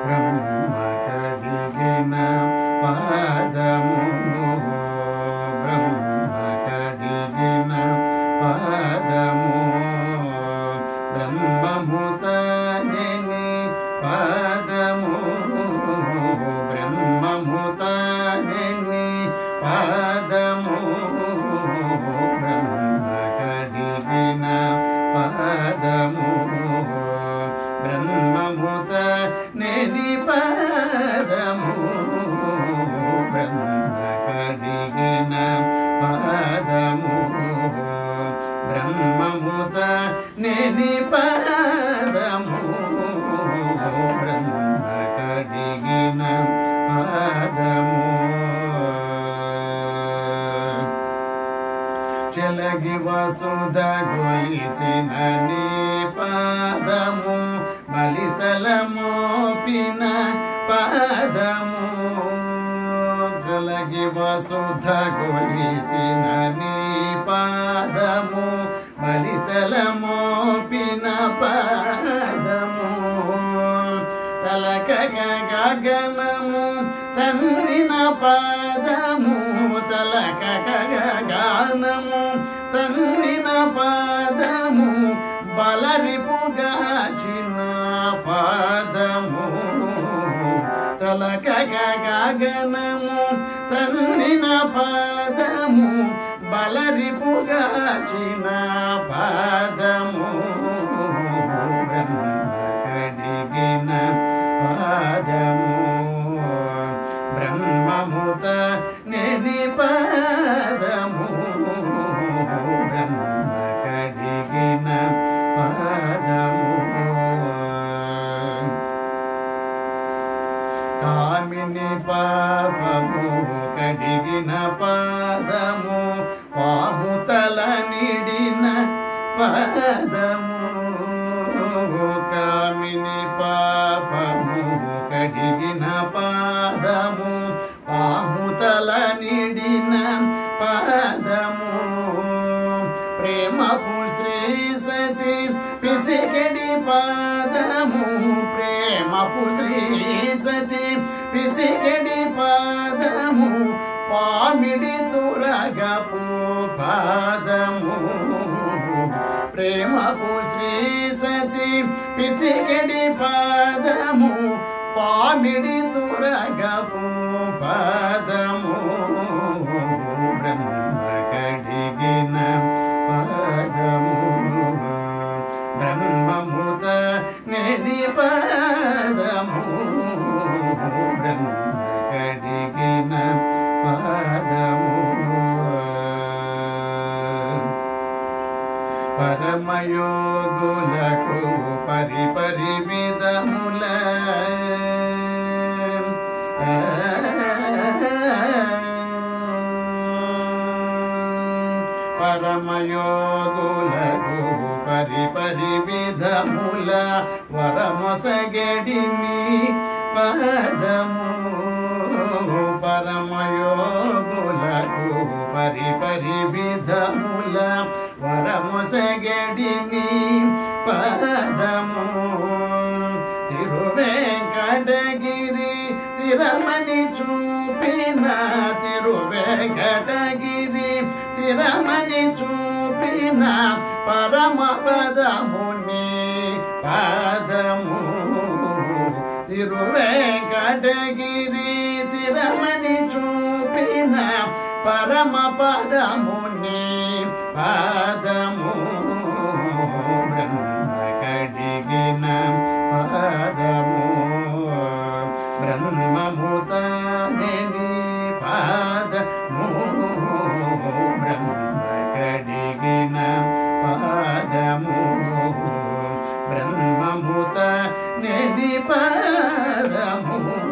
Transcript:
బ్రహ్మ కడిగిన పాదము బ్రహ్మ కడిగిన పాదము బ్రహ్మముతని పాదము బ్రహ్మముతని పాదము బ్రహ్మ కడిగిన పాదము బ్రహ్మముత నేని పాదము బ్రహ్మ కడిగిన పాదము బ్రహ్మముత నేని పాదము బ్రహ్మ కడిగిన పాదము చెలగి వసుధ గొలిచిన నీ పాదము బలితల మోపిన పాదము చెలగి వసుధ గొలిచిన నీ పాదము బలితల మోపిన పాదము తలక గగనము తన్నిన పాదము తలక గగనము తన్నిన పాదము బలరిపుగా చిన్న పాదము తలక గగనము తన్నిన పాదము బలరిపుగా చిన్న పాదము బ్రహ్మ కడిగిన పాదము బ్రహ్మముత నేని పాదము బ్రహ్మ కడిగిన పాదము కామిని పాపము కడిగిన పాదము పాము తల నిడిన పాదము కామిని పాపము కడిగిన పాదము పాము తల నిడిన పాదము ప్రేమపు శ్రీ సతి పిసికడి పాదము ప్రేమపు శ్రీ సతి పిసికడి పాదము పామిడి తురగపు పాదము ప్రేమపు శ్రీ సతి పిసికడి పాదము పామిడి తురగపు పాదము బ్రహ్మ కడిగిన పాదము బ్రహ్మముత నేని పాదము బ్రహ్మ కడిగిన పాదము పరమయోగులకు పరి పరి విధముల పరమయోగులకు పరి పరి విధముల వరమొసగడిని పదము పరమయోగులకు పరి పరి విధముల వరమొసగడిని పదము తిరువేంకటగిరి తిరమని చూపిన తిరువేంకటగిరి తిరమని చూపిన పరమ పదముని పాదము తిరువేంకటగిరి తిరమని చూపిన పరమ పదముని పాదము బ్రహ్మ కడిగిన పాదము బ్రహ్మముత నేని పాదము బ్రహ్మ కడిగిన పాదము బ్రహ్మముత నేని పాదము